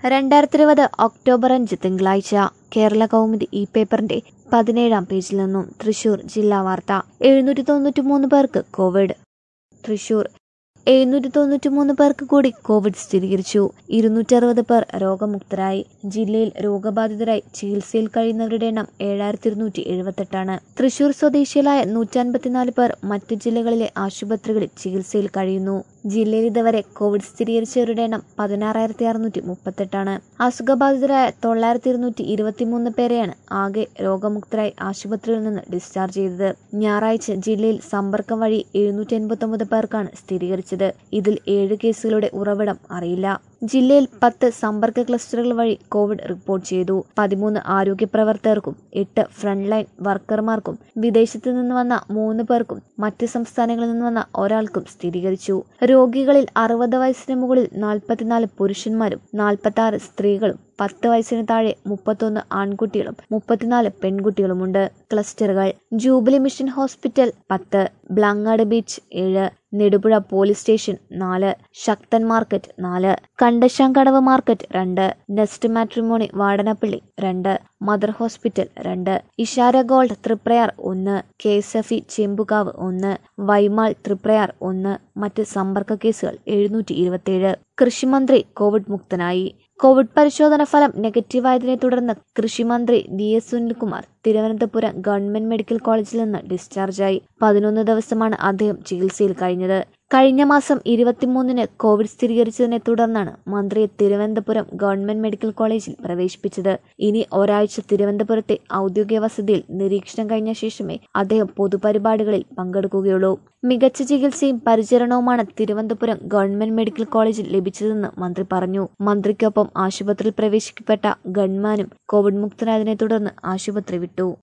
രണ്ടായിരത്തി ഇരുപത് ഒക്ടോബർ അഞ്ച് തിങ്കളാഴ്ച കേരള കൗമുദി ഈ പേപ്പറിന്റെ പതിനേഴാം പേജിൽ നിന്നും തൃശൂർ ജില്ലാ വാർത്ത എഴുന്നൂറ്റി തൊണ്ണൂറ്റി മൂന്ന് പേർക്ക് കോവിഡ് തൃശൂർ എഴുന്നൂറ്റി തൊണ്ണൂറ്റി മൂന്ന് പേർക്ക് കൂടി കോവിഡ് സ്ഥിരീകരിച്ചു ഇരുന്നൂറ്റി അറുപത് പേർ രോഗമുക്തരായി ജില്ലയിൽ രോഗബാധിതരായി ചികിത്സയിൽ കഴിയുന്നവരുടെ എണ്ണം ഏഴായിരത്തി ഇരുന്നൂറ്റി എഴുപത്തെട്ടാണ് തൃശൂർ സ്വദേശികളായ നൂറ്റൻപത്തിനാല് പേർ മറ്റു ജില്ലകളിലെ ആശുപത്രികളിൽ ചികിത്സയിൽ കഴിയുന്നു ജില്ലയിൽ ഇതുവരെ കോവിഡ് സ്ഥിരീകരിച്ചവരുടെ എണ്ണം പതിനാറായിരത്തി അറുന്നൂറ്റി മുപ്പത്തെട്ടാണ് അസുഖബാധിതരായ തൊള്ളായിരത്തി ഇരുന്നൂറ്റി ഇരുപത്തിമൂന്ന് പേരെയാണ് ആകെ രോഗമുക്തരായി ആശുപത്രിയിൽ നിന്ന് ഡിസ്ചാർജ് ചെയ്തത് ഞായറാഴ്ച ജില്ലയിൽ സമ്പർക്കം വഴി എഴുന്നൂറ്റി എൺപത്തൊമ്പത് പേർക്കാണ് സ്ഥിരീകരിച്ചത് ഇതിൽ ഏഴ് കേസുകളുടെ ഉറവിടം അറിയില്ല ജില്ലയിൽ പത്ത് സമ്പർക്ക ക്ലസ്റ്ററുകൾ വഴി കോവിഡ് റിപ്പോർട്ട് ചെയ്തു പതിമൂന്ന് ആരോഗ്യ പ്രവർത്തകർക്കും എട്ട് ഫ്രണ്ട് ലൈൻ വർക്കർമാർക്കും വിദേശത്ത് നിന്ന് വന്ന മൂന്ന് പേർക്കും മറ്റ് സംസ്ഥാനങ്ങളിൽ നിന്ന് വന്ന ഒരാൾക്കും സ്ഥിരീകരിച്ചു രോഗികളിൽ അറുപത് വയസ്സിന് മുകളിൽ നാൽപ്പത്തിനാല് പുരുഷന്മാരും നാൽപ്പത്തി ആറ് സ്ത്രീകളും പത്ത് വയസ്സിന് താഴെ മുപ്പത്തൊന്ന് ആൺകുട്ടികളും മുപ്പത്തിനാല് പെൺകുട്ടികളുമുണ്ട് ക്ലസ്റ്ററുകൾ ജൂബിലി മിഷൻ ഹോസ്പിറ്റൽ പത്ത് ബ്ലങ്ങാട് ബീച്ച് ഏഴ് നെടുപുഴ പോലീസ് സ്റ്റേഷൻ നാല് ശക്തൻ മാർക്കറ്റ് നാല് കണ്ടശാങ്കടവ് മാർക്കറ്റ് രണ്ട് നെസ്റ്റ് മാട്രിമോണി വാടനപ്പള്ളി രണ്ട് മദർ ഹോസ്പിറ്റൽ രണ്ട് ഇഷാര ഗോൾഡ് തൃപ്രയാർ ഒന്ന് K S F E Chembukavu ഒന്ന് വൈമാൾ തൃപ്രയാർ ഒന്ന് മറ്റ് സമ്പർക്ക കേസുകൾ എഴുന്നൂറ്റി ഇരുപത്തിയേഴ് കൃഷിമന്ത്രി കോവിഡ് മുക്തനായി കോവിഡ് പരിശോധന ഫലം നെഗറ്റീവായതിനെ തുടർന്ന് കൃഷിമന്ത്രി V S Sunilkumar Thiruvananthapuram government medical കോളേജിൽ നിന്ന് ഡിസ്ചാർജായി പതിനൊന്ന് ദിവസമാണ് അദ്ദേഹം ചികിത്സയിൽ കഴിഞ്ഞത് കഴിഞ്ഞ മാസം ഇരുപത്തിമൂന്നിന് കോവിഡ് സ്ഥിരീകരിച്ചതിനെ തുടർന്നാണ് മന്ത്രിയെ തിരുവനന്തപുരം ഗവൺമെന്റ് മെഡിക്കൽ കോളേജിൽ പ്രവേശിപ്പിച്ചത് ഇനി ഒരാഴ്ച തിരുവനന്തപുരത്തെ ഔദ്യോഗിക വസതിയിൽ നിരീക്ഷണം കഴിഞ്ഞ ശേഷമേ അദ്ദേഹം പൊതുപരിപാടികളിൽ പങ്കെടുക്കുകയുള്ളൂ മികച്ച ചികിത്സയും പരിചരണവുമാണ് തിരുവനന്തപുരം ഗവൺമെന്റ് മെഡിക്കൽ കോളേജിൽ ലഭിച്ചതെന്ന് മന്ത്രി പറഞ്ഞു മന്ത്രിക്കൊപ്പം ആശുപത്രിയിൽ പ്രവേശിക്കപ്പെട്ട ഗൺമാനും കോവിഡ് മുക്തനായതിനെ തുടർന്ന് ആശുപത്രി വിട്ടു